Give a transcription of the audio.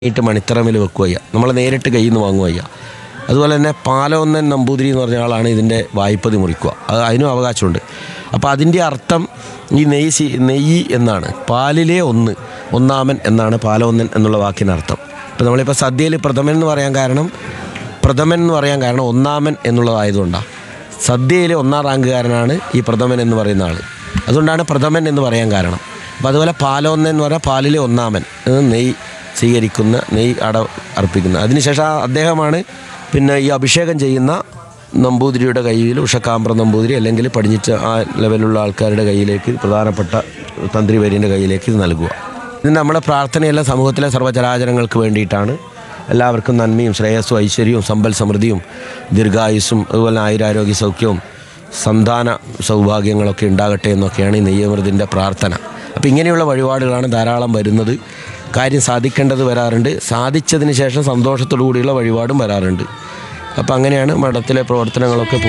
ഇട്ട് മണിത്തറമിൽ വെക്കുക ചെയ്യുക നമ്മൾ നേരിട്ട് കയ്യിൽ നിന്ന് വാങ്ങുക ചെയ്യുക അതുപോലെ തന്നെ പാലോന്നൻ നമ്പൂതിരി എന്ന് പറഞ്ഞ ആളാണ് ഇതിൻ്റെ വായ്പതി മുറിക്കുക അത് അതിനും അവകാശമുണ്ട് അപ്പോൾ അതിൻ്റെ അർത്ഥം ഈ നെയ്യ് സി നെയ്യ് എന്നാണ് പാലിലെ ഒന്ന് ഒന്നാമൻ എന്നാണ് പാലോന്നൻ എന്നുള്ള വാക്കിന് അർത്ഥം ഇപ്പോൾ നമ്മളിപ്പോൾ സദ്യയിൽ പ്രഥമൻ എന്ന് പറയാൻ കാരണം പ്രഥമൻ എന്ന് പറയാൻ കാരണം ഒന്നാമൻ എന്നുള്ളതായതുകൊണ്ടാണ് സദ്യയിലെ ഒന്നാം റാങ്കുകാരനാണ് ഈ പ്രഥമൻ എന്ന് പറയുന്ന ആൾ അതുകൊണ്ടാണ് പ്രഥമൻ എന്ന് പറയാൻ കാരണം അപ്പോൾ അതുപോലെ പാലോന്നൻ എന്ന് പറഞ്ഞാൽ പാലിലെ ഒന്നാമൻ അത് നെയ്യ് സ്വീകരിക്കുന്ന നെയ്യ് അട അർപ്പിക്കുന്ന അതിനുശേഷം ആ അദ്ദേഹമാണ് പിന്നെ ഈ അഭിഷേകം ചെയ്യുന്ന നമ്പൂതിരിയുടെ കയ്യിൽ ഉഷക്കാമ്പ്ര നമ്പൂതിരി അല്ലെങ്കിൽ പടിഞ്ഞിച്ച ആ ലെവലുള്ള ആൾക്കാരുടെ കയ്യിലേക്ക് പ്രധാനപ്പെട്ട തന്ത്രി വര്യൻ്റെ കയ്യിലേക്ക് ഇത് നൽകുക ഇത് നമ്മുടെ പ്രാർത്ഥനയെല്ലാം സമൂഹത്തിലെ സർവ്വചരാചരങ്ങൾക്ക് വേണ്ടിയിട്ടാണ് എല്ലാവർക്കും നന്മയും ശ്രേയസ്സും ഐശ്വര്യവും സമ്പൽ സമൃദ്ധിയും ദീർഘായുസ്സും അതുപോലെ ആയുരാരോഗ്യ സൗഖ്യവും സന്താന സൗഭാഗ്യങ്ങളൊക്കെ ഉണ്ടാകട്ടെ എന്നൊക്കെയാണ് ഈ നെയ്യമൃതിൻ്റെ പ്രാർത്ഥന അപ്പോൾ ഇങ്ങനെയുള്ള വഴിപാടുകളാണ് ധാരാളം വരുന്നത് കാര്യം സാധിക്കേണ്ടത് വരാറുണ്ട് സാധിച്ചതിന് ശേഷം സന്തോഷത്തോടു കൂടിയുള്ള വഴിപാടും വരാറുണ്ട് അപ്പോൾ അങ്ങനെയാണ് മഠത്തിലെ പ്രവർത്തനങ്ങളൊക്കെ